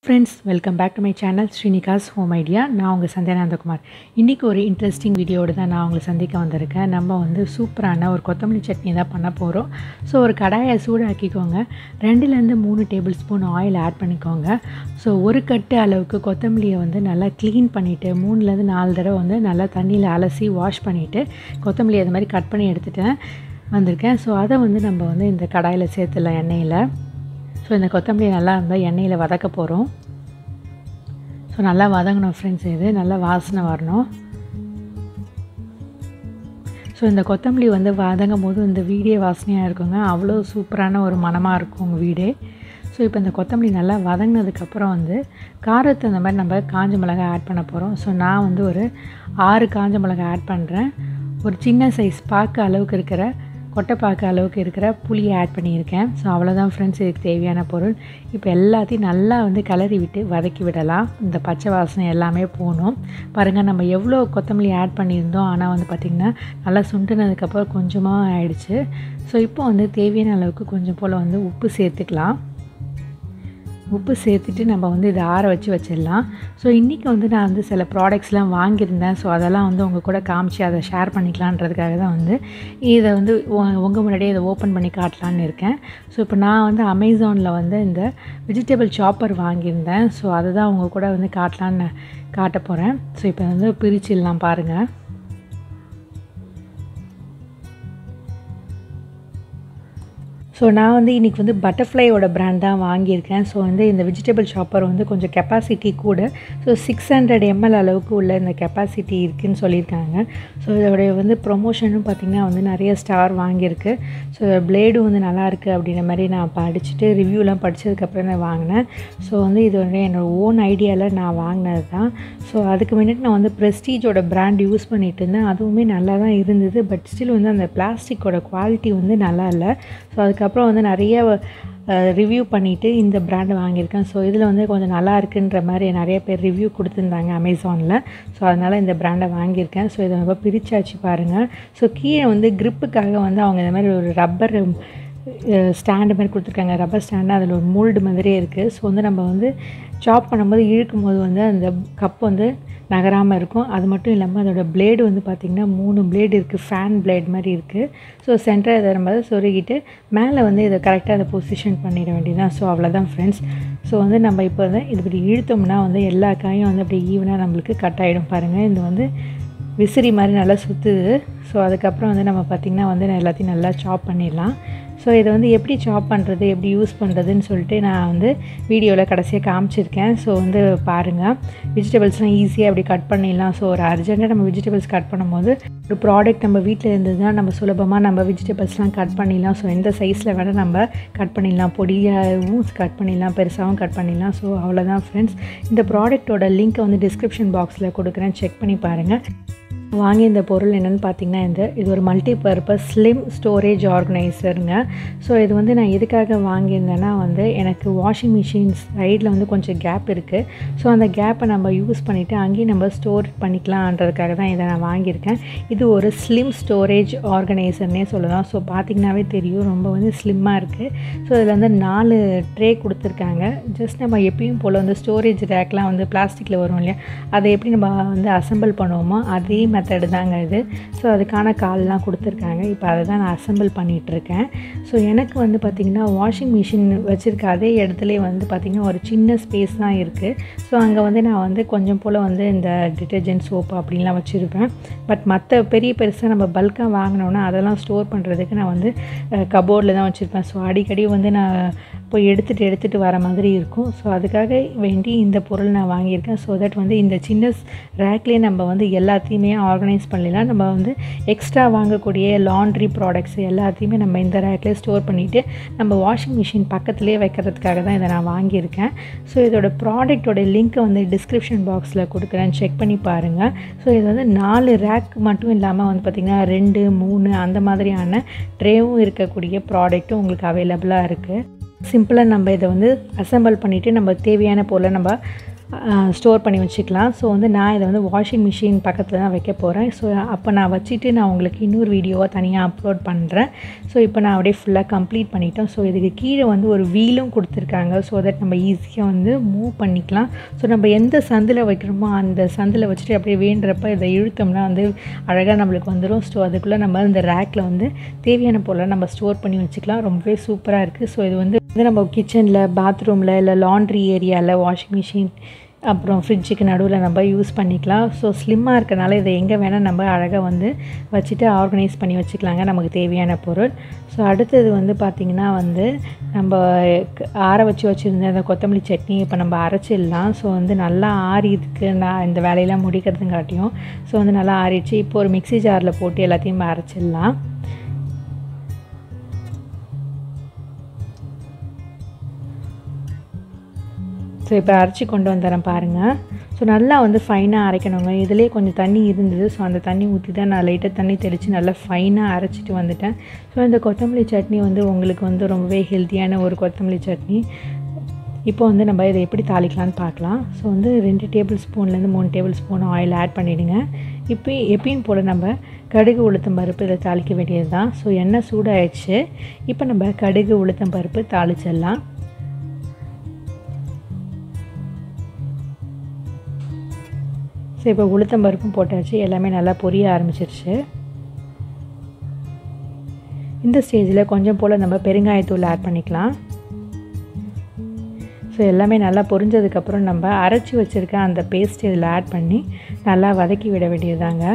friends welcome back to my channel Srinika's home idea நான் உங்கள் சந்தியானந்தகுமார் இன்றைக்கி ஒரு இன்ட்ரெஸ்டிங் வீடியோடு தான் நான் உங்களை சந்திக்க வந்திருக்கேன் நம்ம வந்து சூப்பரான ஒரு கொத்தமல்லி சட்னி தான் பண்ண போகிறோம் ஸோ ஒரு கடாயை சூடாக்கிக்கோங்க ரெண்டுலேருந்து மூணு டேபிள் ஸ்பூன் ஆயில் ஆட் பண்ணிக்கோங்க ஸோ ஒரு கட்டு அளவுக்கு கொத்தமல்லியை வந்து நல்லா க்ளீன் பண்ணிவிட்டு மூணுலேருந்து நாலு தடவை வந்து நல்லா தண்ணியில் அலசி வாஷ் பண்ணிவிட்டு கொத்தமல்லி அது மாதிரி கட் பண்ணி எடுத்துட்டேன் வந்திருக்கேன் ஸோ அதை வந்து நம்ம வந்து இந்த கடாயில் சேர்த்துடலாம் எண்ணெயில் ஸோ இந்த கொத்தமல்லி நல்லா இருந்தால் எண்ணெயில் வதக்க போகிறோம் ஸோ நல்லா வதங்கணும் ஃப்ரெண்ட்ஸ் இது நல்லா வாசனை வரணும் ஸோ இந்த கொத்தமல்லி வந்து வதங்கும் போது இந்த வீடே வாசனையாக இருக்குங்க அவ்வளோ சூப்பரான ஒரு மனமாக இருக்கும் உங்கள் வீடே ஸோ இப்போ இந்த கொத்தமல்லி நல்லா வதங்கினதுக்கப்புறம் வந்து காரத்தை அந்த மாதிரி நம்ம காஞ்ச மிளகாய் ஆட் பண்ண போகிறோம் ஸோ நான் வந்து ஒரு ஆறு காஞ்ச மிளகாய் ஆட் பண்ணுறேன் ஒரு சின்ன சைஸ் பார்க்க அளவுக்கு இருக்கிற கொட்டை பார்க்க அளவுக்கு இருக்கிற புளியை ஆட் பண்ணியிருக்கேன் ஸோ அவ்வளோதான் ஃப்ரெண்ட்ஸ் இதுக்கு தேவையான பொருள் இப்போ எல்லாத்தையும் நல்லா வந்து கிளறி விட்டு வதக்கி விடலாம் இந்த பச்சை வாசனை எல்லாமே போகணும் பாருங்கள் நம்ம எவ்வளோ கொத்தமல்லி ஆட் பண்ணியிருந்தோம் ஆனால் வந்து பார்த்திங்கன்னா நல்லா சுண்டுனதுக்கப்புறம் கொஞ்சமாக ஆயிடுச்சு ஸோ இப்போ வந்து தேவையான அளவுக்கு கொஞ்சம் போல் வந்து உப்பு சேர்த்துக்கலாம் உப்பு சேர்த்துட்டு நம்ம வந்து இதை ஆற வச்சு வச்சிடலாம் ஸோ இன்றைக்கி வந்து நான் வந்து சில ப்ராடக்ட்ஸ்லாம் வாங்கியிருந்தேன் ஸோ அதெல்லாம் வந்து உங்கள் கூட காமிச்சு அதை ஷேர் பண்ணிக்கலான்றதுக்காக தான் வந்து இதை வந்து உங்கள் முன்னாடியே இதை ஓப்பன் பண்ணி காட்டலான்னு இருக்கேன் ஸோ இப்போ நான் வந்து அமேசானில் வந்து இந்த வெஜிடபிள் சாப்பர் வாங்கியிருந்தேன் ஸோ அதை தான் உங்கள் கூட வந்து காட்டலான்னு காட்ட போகிறேன் ஸோ இப்போ வந்து பிரிச்சிடலாம் பாருங்கள் ஸோ நான் வந்து இன்றைக்கி வந்து பட்டர்ஃப்ளையோட பிராண்ட் தான் வாங்கியிருக்கேன் ஸோ வந்து இந்த வெஜிடபிள் ஷாப்பர் வந்து கொஞ்சம் கெப்பாசிட்டி கூட ஸோ சிக்ஸ் ஹண்ட்ரட் எம்எல் அளவுக்கு உள்ள இந்த கெப்பாசிட்டி இருக்குதுன்னு சொல்லியிருக்காங்க ஸோ இதோடைய வந்து ப்ரொமோஷனும் பார்த்திங்கன்னா வந்து நிறைய ஸ்டார் வாங்கியிருக்கு ஸோ பிளேடும் வந்து நல்லா இருக்குது அப்படின்ற மாதிரி நான் படிச்சுட்டு ரிவ்யூலாம் படித்ததுக்கப்புறம் தான் வாங்கினேன் ஸோ வந்து இது வந்து என்னோடய ஓன் ஐடியாவில் நான் வாங்கினது தான் ஸோ அதுக்கு முன்னாடி நான் வந்து ப்ரெஸ்டீஜோட பிராண்ட் யூஸ் பண்ணிகிட்டு இருந்தேன் அதுவுமே நல்லா தான் இருந்தது பட் ஸ்டில் வந்து அந்த பிளாஸ்டிக்கோட குவாலிட்டி வந்து நல்லா இல்லை ஸோ அதுக்கப்புறம் வந்து நிறைய ரிவ்யூ பண்ணிவிட்டு இந்த பிராண்டு வாங்கியிருக்கேன் ஸோ இதில் வந்து கொஞ்சம் நல்லா இருக்குன்ற மாதிரி நிறைய பேர் ரிவ்யூ கொடுத்துருந்தாங்க அமேசானில் ஸோ அதனால் இந்த பிராண்டை வாங்கியிருக்கேன் ஸோ இதை ரொம்ப பிரிச்சாச்சு பாருங்கள் ஸோ கீழே வந்து க்ரிப்புக்காக வந்து அவங்க இந்த மாதிரி ஒரு ரப்பர் ஸ்டாண்டு மாதிரி கொடுத்துருக்காங்க ரப்பர் ஸ்டாண்டு அதில் ஒரு மோல்டு மாதிரியே இருக்குது ஸோ வந்து நம்ம வந்து சாப் பண்ணும்போது இழுக்கும் போது வந்து அந்த கப் வந்து நகராமல் இருக்கும் அது மட்டும் இல்லாமல் அதோடய பிளேடு வந்து பார்த்திங்கன்னா மூணு பிளேடு இருக்குது ஃபேன் பிளேட் மாதிரி இருக்குது ஸோ சென்டரை இதை நம்ம சொருகிட்டு மேலே வந்து இதை கரெக்டாக அதை பொசிஷன் பண்ணிட வேண்டியதான் ஸோ அவ்வளோதான் ஃப்ரெண்ட்ஸ் ஸோ வந்து நம்ம இப்போ வந்து இது இப்படி இழுத்தோம்னா வந்து எல்லா காயும் வந்து அப்படி ஈவனாக நம்மளுக்கு கட் ஆகிடும் பாருங்கள் இது வந்து விசிறி மாதிரி நல்லா சுற்றுது ஸோ அதுக்கப்புறம் வந்து நம்ம பார்த்திங்கன்னா வந்து எல்லாத்தையும் நல்லா சாப் பண்ணிடலாம் ஸோ இதை வந்து எப்படி சாப் பண்ணுறது எப்படி யூஸ் பண்ணுறதுன்னு சொல்லிட்டு நான் வந்து வீடியோவில் கடைசியாக காமிச்சிருக்கேன் ஸோ வந்து பாருங்கள் வெஜிடபிள்ஸ்லாம் ஈஸியாக அப்படி கட் பண்ணிடலாம் ஸோ ஒரு அர்ஜென்ட்டாக நம்ம வெஜிடபிள்ஸ் கட் பண்ணும்போது ஒரு ப்ராடக்ட் நம்ம வீட்டில் இருந்ததுன்னா நம்ம சுலபமாக நம்ம வெஜிடபிள்ஸ்லாம் கட் பண்ணிடலாம் ஸோ எந்த சைஸில் வேணால் நம்ம கட் பண்ணிடலாம் பொடியாகவும் கட் பண்ணிடலாம் பெருசாகவும் கட் பண்ணிடலாம் ஸோ அவ்வளோதான் ஃப்ரெண்ட்ஸ் இந்த ப்ராடக்ட்டோட லிங்க்கை வந்து டிஸ்கிரிப்ஷன் பாக்ஸில் கொடுக்குறேன் செக் பண்ணி பாருங்கள் வாங்கிய இந்த பொருள் என்னென்னு பார்த்தீங்கன்னா இந்த இது ஒரு மல்டி பர்பஸ் ஸ்லிம் ஸ்டோரேஜ் ஆர்கனைசருங்க ஸோ இது வந்து நான் எதுக்காக வாங்கியிருந்தேன்னா வந்து எனக்கு வாஷிங் மிஷின் சைடில் வந்து கொஞ்சம் கேப் இருக்குது ஸோ அந்த கேப்பை நம்ம யூஸ் பண்ணிவிட்டு அங்கேயும் நம்ம ஸ்டோர் பண்ணிக்கலான்றதுக்காக தான் இதை நான் வாங்கியிருக்கேன் இது ஒரு ஸ்லிம் ஸ்டோரேஜ் ஆர்கனைசர்னே சொல்லலாம் ஸோ பார்த்திங்கனாவே தெரியும் ரொம்ப வந்து ஸ்லிம்மாக இருக்குது ஸோ இதில் வந்து நாலு ட்ரே கொடுத்துருக்காங்க ஜஸ்ட் நம்ம எப்பயும் போல் வந்து ஸ்டோரேஜ் ரேக்லாம் வந்து பிளாஸ்டிக்கில் வரும் இல்லையா அதை எப்படி நம்ம வந்து அசம்பிள் பண்ணுவோமோ அதே மெத்தடு தாங்க இது ஸோ அதுக்கான கால்லாம் கொடுத்துருக்காங்க இப்போ அதை தான் நான் அசம்பிள் பண்ணிகிட்ருக்கேன் ஸோ எனக்கு வந்து பார்த்திங்கன்னா வாஷிங் மிஷின் வச்சுருக்க அதே இடத்துல வந்து பார்த்திங்கன்னா ஒரு சின்ன ஸ்பேஸ் தான் இருக்குது ஸோ அங்கே வந்து நான் வந்து கொஞ்சம் போல் வந்து இந்த டிட்டர்ஜென்ட் சோப்பு அப்படின்லாம் வச்சுருப்பேன் பட் மற்ற பெரிய பெருசாக நம்ம பல்காக வாங்கினோன்னா அதெல்லாம் ஸ்டோர் பண்ணுறதுக்கு நான் வந்து கபோர்டில் தான் வச்சுருப்பேன் ஸோ அடிக்கடி வந்து நான் போய் எடுத்துகிட்டு எடுத்துகிட்டு வர மாதிரி இருக்கும் ஸோ அதுக்காக வேண்டி இந்த பொருள் நான் வாங்கியிருக்கேன் ஸோ தட் வந்து இந்த சின்ன ரேக்லேயே நம்ம வந்து எல்லாத்தையுமே ஆர்கனைஸ் பண்ணலாம் நம்ம வந்து எக்ஸ்ட்ரா வாங்கக்கூடிய லாண்ட்ரி ப்ராடக்ட்ஸ் எல்லாத்தையுமே நம்ம இந்த ரேக்லேயே ஸ்டோர் பண்ணிவிட்டு நம்ம வாஷிங் மிஷின் பக்கத்துலேயே வைக்கிறதுக்காக தான் இதை நான் வாங்கியிருக்கேன் ஸோ இதோட ப்ராடக்ட்டோட லிங்க்கை வந்து டிஸ்கிரிப்ஷன் பாக்ஸில் கொடுக்குறேன் செக் பண்ணி பாருங்கள் ஸோ இது வந்து நாலு ரேக் மட்டும் இல்லாமல் வந்து பார்த்திங்கன்னா ரெண்டு மூணு அந்த மாதிரியான ட்ரேவும் இருக்கக்கூடிய ப்ராடக்ட்டும் உங்களுக்கு அவைலபிளாக இருக்குது சிம்பிளாக நம்ம இதை வந்து அசம்பிள் பண்ணிவிட்டு நம்ம தேவையான பொருளை நம்ம ஸ்டோர் பண்ணி வச்சுக்கலாம் ஸோ வந்து நான் இதை வந்து வாஷிங் மிஷின் பக்கத்தில் தான் வைக்க போகிறேன் ஸோ அப்போ நான் வச்சுட்டு நான் உங்களுக்கு இன்னொரு வீடியோவாக தனியாக அப்லோட் பண்ணுறேன் ஸோ இப்போ நான் அப்படியே ஃபுல்லாக கம்ப்ளீட் பண்ணிட்டோம் ஸோ இதுக்கு கீழே வந்து ஒரு வீலும் கொடுத்துருக்காங்க ஸோ தட் நம்ம ஈஸியாக வந்து மூவ் பண்ணிக்கலாம் ஸோ நம்ம எந்த சந்தில் வைக்கிறோமோ அந்த சந்தில் வச்சுட்டு அப்படியே வேண்டுறப்ப இதை இழுத்தோம்னா வந்து அழகாக நம்மளுக்கு வந்துடும் ஸோ அதுக்குள்ளே நம்ம இந்த ரேக்கில் வந்து தேவையான பொருளை நம்ம ஸ்டோர் பண்ணி வச்சுக்கலாம் ரொம்பவே சூப்பராக இருக்குது ஸோ இது வந்து வந்து நம்ம கிச்சனில் பாத்ரூமில் இல்லை லாண்ட்ரி ஏரியாவில் வாஷிங் மிஷின் அப்புறம் ஃப்ரிட்ஜுக்கு நடுவில் நம்ம யூஸ் பண்ணிக்கலாம் ஸோ ஸ்லிம்மாக இருக்கனால இதை எங்கே வேணால் நம்ம அழகாக வந்து வச்சுட்டு ஆர்கனைஸ் பண்ணி வச்சுக்கலாங்க நமக்கு தேவையான பொருள் ஸோ அடுத்தது வந்து பார்த்திங்கன்னா வந்து நம்ம ஆற வச்சு வச்சுருந்த அந்த கொத்தமல்லி சட்னி இப்போ நம்ம அரைச்சிடலாம் ஸோ வந்து நல்லா ஆறிதுக்கு நான் இந்த வேலையெல்லாம் முடிக்கிறதுங்காட்டியும் ஸோ வந்து நல்லா ஆறிடுச்சு இப்போ ஒரு மிக்ஸி ஜாரில் போட்டு எல்லாத்தையும் அரைச்சிடலாம் ஸோ இப்போ அரைச்சி கொண்டு வந்துடுறேன் பாருங்கள் ஸோ நல்லா வந்து ஃபைனாக அரைக்கணுங்க இதிலே கொஞ்சம் தண்ணி இருந்தது ஸோ அந்த தண்ணி ஊற்றி தான் நான் லைட்டாக தண்ணி தெளித்து நல்லா ஃபைனாக அரைச்சிட்டு வந்துட்டேன் ஸோ இந்த கொத்தமல்லி சட்னி வந்து உங்களுக்கு வந்து ரொம்பவே ஹெல்த்தியான ஒரு கொத்தமல்லி சட்னி இப்போ வந்து நம்ம இதை எப்படி தாளிக்கலான்னு பார்க்கலாம் ஸோ வந்து ரெண்டு டேபிள் ஸ்பூன்லேருந்து மூணு டேபிள் ஸ்பூன் ஆயில் ஆட் பண்ணிவிடுங்க இப்போ எப்பயும் போல் நம்ம கடுகு உளுத்தம் பருப்பு இதை தாளிக்க வேண்டியது தான் ஸோ எண்ணெய் சூடாயிடுச்சு இப்போ நம்ம கடுகு உளுத்தம் பருப்பு தாளிச்சிடலாம் ஸோ இப்போ உளுத்தம் பருப்பும் போட்டாச்சு எல்லாமே நல்லா பொரிய ஆரம்பிச்சிருச்சு இந்த ஸ்டேஜில் கொஞ்சம் போல் நம்ம பெருங்காயத்தூள் ஆட் பண்ணிக்கலாம் ஸோ எல்லாமே நல்லா பொரிஞ்சதுக்கப்புறம் நம்ம அரைச்சி வச்சுருக்க அந்த பேஸ்ட் இதில் ஆட் பண்ணி நல்லா வதக்கி விட வேண்டியதுதாங்க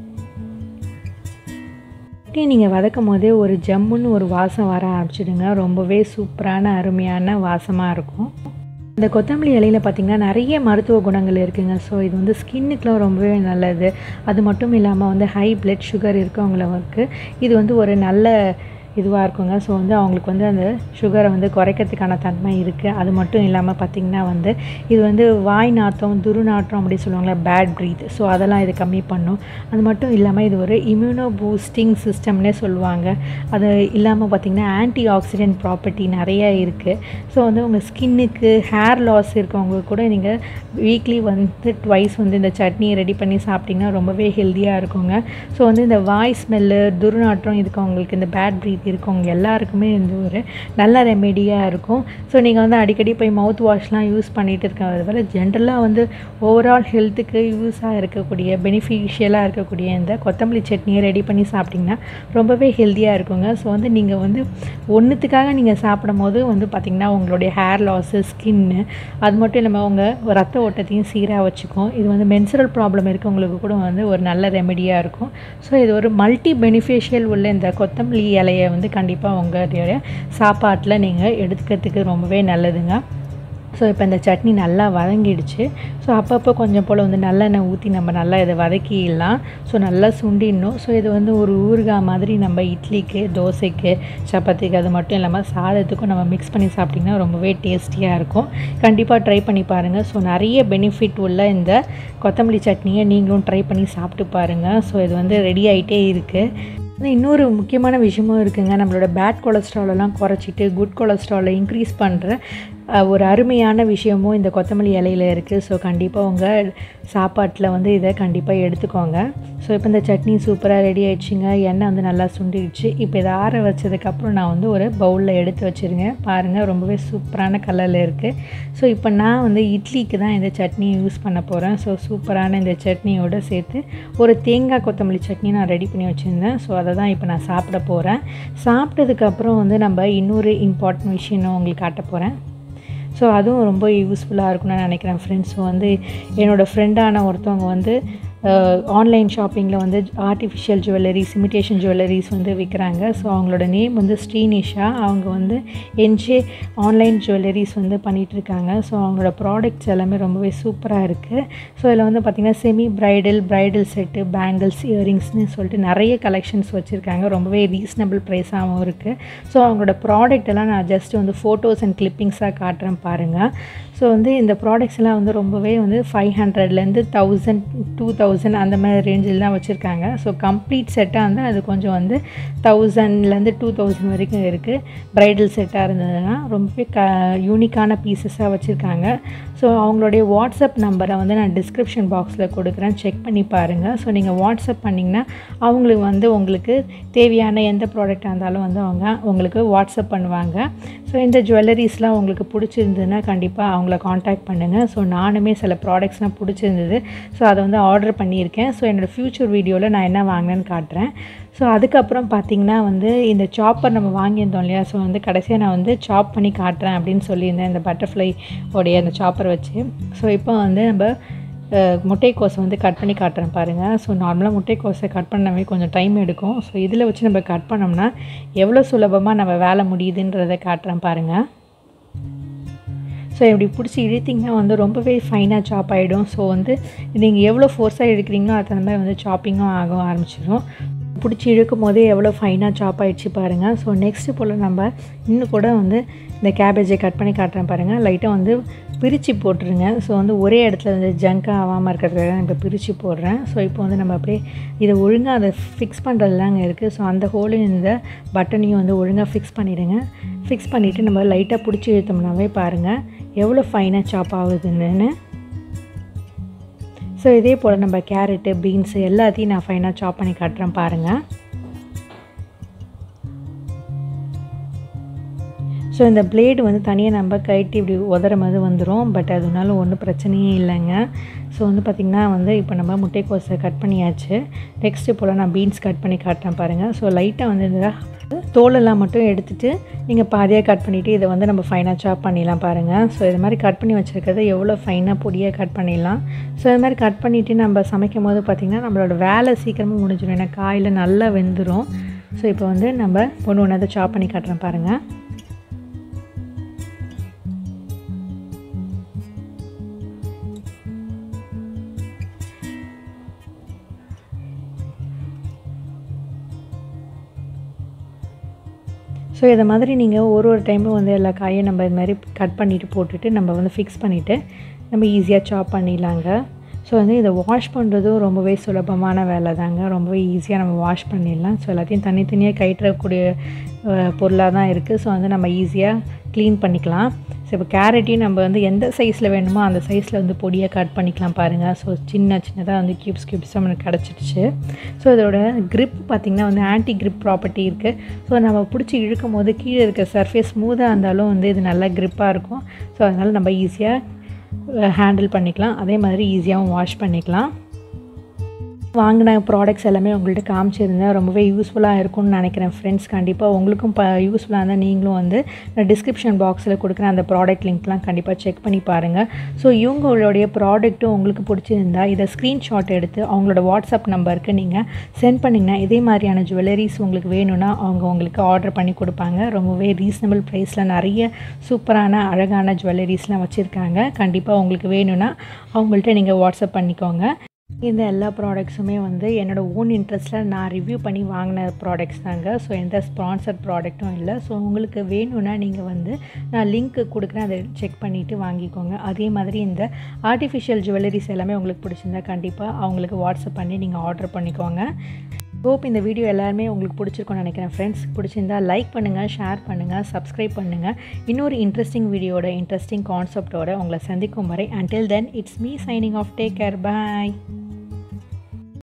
நீங்கள் வதக்கும் போதே ஒரு ஜம்முன்னு ஒரு வாசம் வர ஆரம்பிச்சிடுங்க ரொம்பவே சூப்பரான அருமையான வாசமாக இருக்கும் இந்த கொத்தமல்லி இலையில் பார்த்திங்கன்னா நிறைய மருத்துவ குணங்கள் இருக்குங்க ஸோ இது வந்து ஸ்கின்னுக்குலாம் ரொம்பவே நல்லது அது மட்டும் இல்லாமல் வந்து ஹை பிளட் சுகர் இருக்கவங்களுக்கு இது வந்து ஒரு நல்ல இதுவாக இருக்குங்க ஸோ வந்து அவங்களுக்கு வந்து அந்த சுகரை வந்து குறைக்கிறதுக்கான தன்மை இருக்குது அது மட்டும் இல்லாமல் பார்த்திங்கன்னா வந்து இது வந்து வாய் நாற்றம் துருநாற்றம் அப்படி சொல்லுவாங்களே பேட் ப்ரீத் ஸோ அதெல்லாம் இது கம்மி பண்ணும் அது மட்டும் இல்லாமல் இது ஒரு இம்யூனோ பூஸ்டிங் சிஸ்டம்னே சொல்லுவாங்க அது இல்லாமல் பார்த்திங்கன்னா ஆன்டி ஆக்சிடென்ட் ப்ராப்பர்ட்டி நிறைய இருக்குது ஸோ வந்து உங்கள் ஸ்கின்னுக்கு ஹேர் லாஸ் இருக்கவங்க கூட நீங்கள் வீக்லி வந்து ட்வைஸ் வந்து இந்த சட்னியை ரெடி பண்ணி சாப்பிட்டிங்கன்னா ரொம்பவே ஹெல்த்தியாக இருக்குங்க ஸோ வந்து இந்த வாய் ஸ்மெல்லு துர்நாற்றம் இருக்கவங்களுக்கு இந்த பேட் ப்ரீத் இருக்கவங்க எல்லாருக்குமே வந்து ஒரு நல்ல ரெமெடியாக இருக்கும் ஸோ நீங்கள் வந்து அடிக்கடி போய் மவுத் வாஷ்லாம் யூஸ் பண்ணிகிட்டு இருக்கிறது போல் ஜென்ரலாக வந்து ஓவரால் ஹெல்த்துக்கு யூஸாக இருக்கக்கூடிய பெனிஃபிஷியலாக இருக்கக்கூடிய இந்த கொத்தமல்லி சட்னியை ரெடி பண்ணி சாப்பிட்டிங்கன்னா ரொம்பவே ஹெல்த்தியாக இருக்குங்க ஸோ வந்து நீங்கள் வந்து ஒன்றுத்துக்காக நீங்கள் சாப்பிடும் போது வந்து பார்த்திங்கன்னா உங்களுடைய ஹேர் லாஸு ஸ்கின்னு அது மட்டும் இல்லாமல் உங்கள் ரத்த ஓட்டத்தையும் சீராக வச்சுக்கும் இது வந்து மென்சுரல் ப்ராப்ளம் இருக்கவங்களுக்கு கூட வந்து ஒரு நல்ல ரெமெடியாக இருக்கும் ஸோ இது ஒரு மல்டி பெனிஃபிஷியல் உள்ள இந்த கொத்தமல்லி இலையை வந்து கண்டிப்பாக உங்களுடைய சாப்பாட்டில் நீங்கள் எடுத்துக்கிறதுக்கு ரொம்பவே நல்லதுங்க ஸோ இப்போ இந்த சட்னி நல்லா வதங்கிடுச்சு ஸோ அப்பப்போ கொஞ்சம் போல் வந்து நல்லெண்ணெய் ஊற்றி நம்ம நல்லா இதை வதக்கிடலாம் ஸோ நல்லா சுண்டிடணும் ஸோ இது வந்து ஒரு ஊறுகாய் மாதிரி நம்ம இட்லிக்கு தோசைக்கு சப்பாத்திக்கு அது மட்டும் இல்லாமல் சாதத்துக்கும் நம்ம மிக்ஸ் பண்ணி சாப்பிட்டிங்கன்னா ரொம்பவே டேஸ்டியாக இருக்கும் கண்டிப்பாக ட்ரை பண்ணி பாருங்கள் ஸோ நிறைய பெனிஃபிட் உள்ள இந்த கொத்தமல்லி சட்னியை நீங்களும் ட்ரை பண்ணி சாப்பிட்டு பாருங்கள் ஸோ இது வந்து ரெடி ஆகிட்டே இருக்குது இன்னொரு முக்கியமான விஷயமும் இருக்குங்க நம்மளோட பேட் கொலஸ்ட்ராலெல்லாம் குறைச்சிட்டு குட் கொலஸ்ட்ராலை இன்க்ரீஸ் பண்ணுற ஒரு அருமையான விஷயமும் இந்த கொத்தமல்லி இலையில் இருக்குது ஸோ கண்டிப்பாக உங்கள் சாப்பாட்டில் வந்து இதை கண்டிப்பாக எடுத்துக்கோங்க ஸோ இப்போ இந்த சட்னி சூப்பராக ரெடி ஆயிடுச்சுங்க எண்ணெய் வந்து நல்லா சுண்டிடுச்சு இப்போ இதை ஆற வச்சதுக்கப்புறம் நான் வந்து ஒரு பவுலில் எடுத்து வச்சுருங்க பாருங்கள் ரொம்பவே சூப்பரான கலரில் இருக்குது ஸோ இப்போ நான் வந்து இட்லிக்கு தான் இந்த சட்னியை யூஸ் பண்ண போகிறேன் ஸோ சூப்பரான இந்த சட்னியோடு சேர்த்து ஒரு தேங்காய் கொத்தமல்லி சட்னி நான் ரெடி பண்ணி வச்சுருந்தேன் ஸோ அதை தான் இப்போ நான் சாப்பிட போகிறேன் சாப்பிட்டதுக்கப்புறம் வந்து நம்ம இன்னொரு இம்பார்ட்டன்ட் விஷயம் நான் உங்களுக்கு காட்ட போகிறேன் ஸோ அதுவும் ரொம்ப யூஸ்ஃபுல்லாக இருக்கும்னு நான் நினைக்கிறேன் ஃப்ரெண்ட்ஸ் வந்து என்னோடய ஃப்ரெண்டான ஒருத்தவங்க வந்து ஆன்லைன் ஷாப்பிங்கில் வந்து ஆர்டிஃபிஷியல் ஜுவல்லரிஸ் இமிட்டேஷன் ஜுவல்லரிஸ் வந்து விற்கிறாங்க ஸோ அவங்களோட நேம் வந்து ஸ்ரீனிஷா அவங்க வந்து என்ஜே ஆன்லைன் ஜுவல்லரிஸ் வந்து பண்ணிகிட்ருக்காங்க ஸோ அவங்களோட ப்ராடக்ட்ஸ் எல்லாமே ரொம்பவே சூப்பராக இருக்குது ஸோ இதில் வந்து பார்த்திங்கன்னா semi bridal bridal set bangles இயரிங்ஸ்னு சொல்லிட்டு நிறைய கலெக்ஷன்ஸ் வச்சுருக்காங்க ரொம்பவே ரீசனபிள் ப்ரைஸாகவும் இருக்குது ஸோ அவங்களோட ப்ராடக்ட் எல்லாம் நான் ஜஸ்ட் வந்து ஃபோட்டோஸ் அண்ட் கிளிப்பிங்ஸாக காட்டுறேன் பாருங்கள் ஸோ ஸோ வந்து இந்த ப்ராடக்ட்ஸ் எல்லாம் வந்து ரொம்பவே வந்து ஃபைவ் ஹண்ட்ரட்லேருந்து தௌசண்ட் டூ தௌசண்ட் அந்த மாதிரி ரேஞ்சில் தான் வச்சுருக்காங்க ஸோ கம்ப்ளீட் செட்டாக வந்து அது கொஞ்சம் வந்து தௌசண்ட்லேருந்து டூ தௌசண்ட் வரைக்கும் இருக்குது ப்ரைடல் செட்டாக இருந்ததுன்னா ரொம்பவே க யூனிக்கான பீசஸாக வச்சுருக்காங்க ஸோ அவங்களுடைய வாட்ஸ்அப் நம்பரை வந்து நான் டிஸ்கிரிப்ஷன் பாக்ஸில் கொடுக்குறேன் செக் பண்ணி பாருங்கள் ஸோ நீங்கள் வாட்ஸ்அப் பண்ணிங்கன்னா அவங்களுக்கு வந்து உங்களுக்கு தேவையான எந்த ப்ராடக்டாக இருந்தாலும் வந்து அவங்க உங்களுக்கு வாட்ஸ்அப் பண்ணுவாங்க ஸோ இந்த ஜுவல்லரிஸ்லாம் உங்களுக்கு பிடிச்சிருந்ததுன்னா கண்டிப்பாக அவங்கள காண்டாக்ட் பண்ணுங்கள் ஸோ நானுமே சில ப்ராடக்ட்ஸ்லாம் பிடிச்சிருந்தது ஸோ அதை வந்து ஆர்டர் பண்ணியிருக்கேன் ஸோ என்னோடய ஃப்யூச்சர் வீடியோவில் நான் என்ன வாங்கினேன்னு காட்டுறேன் ஸோ அதுக்கப்புறம் பார்த்திங்கன்னா வந்து இந்த சாப்பர் நம்ம வாங்கியிருந்தோம் இல்லையா ஸோ வந்து கடைசியாக நான் வந்து சாப் பண்ணி காட்டுறேன் அப்படின்னு சொல்லியிருந்தேன் இந்த பட்டர்ஃப்ளை உடைய அந்த சாப்பர் வச்சு ஸோ இப்போ வந்து நம்ம முட்டைக்கோஸை வந்து கட் பண்ணி காட்டுறேன் பாருங்கள் ஸோ நார்மலாக முட்டைக்கோஸை கட் பண்ணவே கொஞ்சம் டைம் எடுக்கும் ஸோ இதில் வச்சு நம்ம கட் பண்ணோம்னா எவ்வளோ சுலபமாக நம்ம வேலை முடியுதுன்றதை காட்டுறேன் பாருங்கள் ஸோ இப்படி பிடிச்சி இழுத்திங்கன்னா வந்து ரொம்பவே ஃபைனாக சாப் ஆகிடும் ஸோ வந்து நீங்கள் எவ்வளோ ஃபோர்ஸாக இழுக்கிறீங்களோ அது தகுந்த மாதிரி வந்து சாப்பிங்கும் ஆக ஆரம்பிச்சிடும் பிடிச்சி இழுக்கும் போதே எவ்வளோ ஃபைனாக சாப் ஆகிடுச்சு பாருங்கள் ஸோ நெக்ஸ்ட்டு போல் நம்ம இன்னும் கூட வந்து இந்த கேபேஜை கட் பண்ணி காட்டுறேன் பாருங்கள் லைட்டாக வந்து பிரித்து போட்டுருங்க ஸோ வந்து ஒரே இடத்துல வந்து ஜங்காக ஆகாமல் இருக்கிறதுக்காக இப்போ பிரித்து போடுறேன் ஸோ இப்போ வந்து நம்ம அப்படியே இதை ஒழுங்காக அதை ஃபிக்ஸ் பண்ணுறதுலாங்க இருக்குது ஸோ அந்த ஹோலையும் இந்த பட்டனையும் வந்து ஒழுங்காக ஃபிக்ஸ் பண்ணிவிடுங்க ஃபிக்ஸ் பண்ணிவிட்டு நம்ம லைட்டாக பிடிச்சி இழுத்தோம்னாவே பாருங்கள் எவ்வளோ ஃபைனாக சாப் ஆகுதுன்னு ஸோ இதே போல் நம்ம கேரட்டு பீன்ஸு எல்லாத்தையும் நான் ஃபைனாக சாப் பண்ணி காட்டுறேன் பாருங்கள் ஸோ இந்த பிளேடு வந்து தனியாக நம்ம கைட்டு இப்படி உதற மாதிரி வந்துடும் பட் அதனால ஒன்றும் பிரச்சனையே இல்லைங்க ஸோ வந்து பார்த்திங்கன்னா வந்து இப்போ நம்ம முட்டைக்கோஸை கட் பண்ணியாச்சு நெக்ஸ்ட்டு போல் நான் பீன்ஸ் கட் பண்ணி காட்டுறேன் பாருங்கள் ஸோ லைட்டாக வந்து இந்த தோலெல்லாம் மட்டும் எடுத்துகிட்டு நீங்கள் பாதியாக கட் பண்ணிவிட்டு இதை வந்து நம்ம ஃபைனாக சாப் பண்ணிடலாம் பாருங்கள் ஸோ இது மாதிரி கட் பண்ணி வச்சுருக்கிறத எவ்வளோ ஃபைனாக பொடியாக கட் பண்ணிடலாம் ஸோ இது மாதிரி கட் பண்ணிவிட்டு நம்ம சமைக்கும் போது பார்த்திங்கன்னா நம்மளோட வேலை சீக்கிரமாக முடிஞ்சிடும் ஏன்னா காயில் நல்லா வெந்துடும் ஸோ இப்போ வந்து நம்ம ஒன்று ஒன்று அதை சாப் பண்ணி காட்டுறேன் பாருங்கள் ஸோ இதை மாதிரி நீங்கள் ஒரு ஒரு டைமும் வந்து எல்லா காயும் நம்ம இது மாதிரி கட் பண்ணிவிட்டு போட்டுட்டு நம்ம வந்து ஃபிக்ஸ் பண்ணிவிட்டு நம்ம ஈஸியாக சாப் பண்ணிடலாங்க ஸோ வந்து இதை வாஷ் பண்ணுறதும் ரொம்பவே சுலபமான வேலை தாங்க ரொம்பவே ஈஸியாக நம்ம வாஷ் பண்ணிடலாம் ஸோ எல்லாத்தையும் தனித்தனியாக கைட்டுறக்கூடிய பொருளாக தான் இருக்குது ஸோ வந்து நம்ம ஈஸியாக க்ளீன் பண்ணிக்கலாம் ஸோ இப்போ கேரட்டையும் நம்ம வந்து எந்த சைஸில் வேணுமோ அந்த சைஸில் வந்து பொடியாக கட் பண்ணிக்கலாம் பாருங்கள் ஸோ சின்ன சின்னதாக வந்து க்யூப்ஸ் க்யூப்ஸாக நமக்கு கிடச்சிடுச்சு ஸோ இதோட க்ரிப் பார்த்திங்கன்னா வந்து ஆன்டி க்ரிப் ப்ராப்பர்ட்டி இருக்குது ஸோ நம்ம பிடிச்சி இழுக்கும் போது கீழே இருக்க சர்ஃபேஸ் ஸ்மூத்தாக இருந்தாலும் வந்து இது நல்லா க்ரிப்பாக இருக்கும் ஸோ அதனால் நம்ம ஈஸியாக ஹேண்டில் பண்ணிக்கலாம் அதே மாதிரி ஈஸியாகவும் வாஷ் பண்ணிக்கலாம் வாங்கின ப்ராடக்ட்ஸ் எல்லாமே உங்கள்கிட்ட காமிச்சிருந்தேன் ரொம்பவே யூஸ்ஃபுல்லாக இருக்கும்னு நினைக்கிறேன் ஃப்ரெண்ட்ஸ் கண்டிப்பாக உங்களுக்கும் இப்போ யூஸ்ஃபுல்லாக இருந்தால் நீங்களும் வந்து நான் டிஸ்கிரிப்ஷன் பாக்ஸில் கொடுக்குற அந்த ப்ராடக்ட் லிங்க்லாம் கண்டிப்பாக செக் பண்ணி பாருங்கள் ஸோ இவங்களுடைய ப்ராடக்ட்டும் உங்களுக்கு பிடிச்சிருந்தா இதை ஸ்க்ரீன்ஷாட் எடுத்து அவங்களோட வாட்ஸ்அப் நம்பருக்கு நீங்கள் சென்ட் பண்ணிங்கன்னா இதே மாதிரியான ஜுவல்லரிஸ் உங்களுக்கு வேணும்னா அவங்க உங்களுக்கு ஆர்டர் பண்ணி கொடுப்பாங்க ரொம்பவே ரீசனபிள் ப்ரைஸில் நிறைய சூப்பரான அழகான ஜுவல்லரிஸ்லாம் வச்சுருக்காங்க கண்டிப்பாக உங்களுக்கு வேணும்னா அவங்கள்ட்ட நீங்கள் வாட்ஸ்அப் பண்ணிக்கோங்க இந்த எல்லா ப்ராடக்ட்ஸுமே வந்து என்னோடய ஓன் இன்ட்ரெஸ்ட்டில் நான் ரிவ்யூ பண்ணி வாங்கின ப்ராடக்ட்ஸ் தாங்க ஸோ எந்த ஸ்பான்சர்ட் ப்ராடக்ட்டும் இல்லை ஸோ உங்களுக்கு வேணும்னா நீங்கள் வந்து நான் லிங்க் கொடுக்குறேன் அதை செக் பண்ணிவிட்டு வாங்கிக்கோங்க அதே மாதிரி இந்த ஆர்டிஃபிஷியல் ஜுவல்லரிஸ் எல்லாமே உங்களுக்கு பிடிச்சிருந்தா கண்டிப்பாக அவங்களுக்கு வாட்ஸ்அப் பண்ணி நீங்கள் ஆர்டர் பண்ணிக்கோங்க ஹோப் இந்த வீடியோ எல்லாருமே உங்களுக்கு பிடிச்சிருக்கும்னு நினைக்கிறேன் ஃப்ரெண்ட்ஸ் பிடிச்சிருந்தா லைக் பண்ணுங்கள் ஷேர் பண்ணுங்கள் சப்ஸ்கிரைப் பண்ணுங்கள் இன்னொரு இன்ட்ரெஸ்டிங் வீடியோட இன்ட்ரெஸ்டிங் கான்செப்டோட உங்களை சந்திக்கும் வரை until then it's me signing off take care bye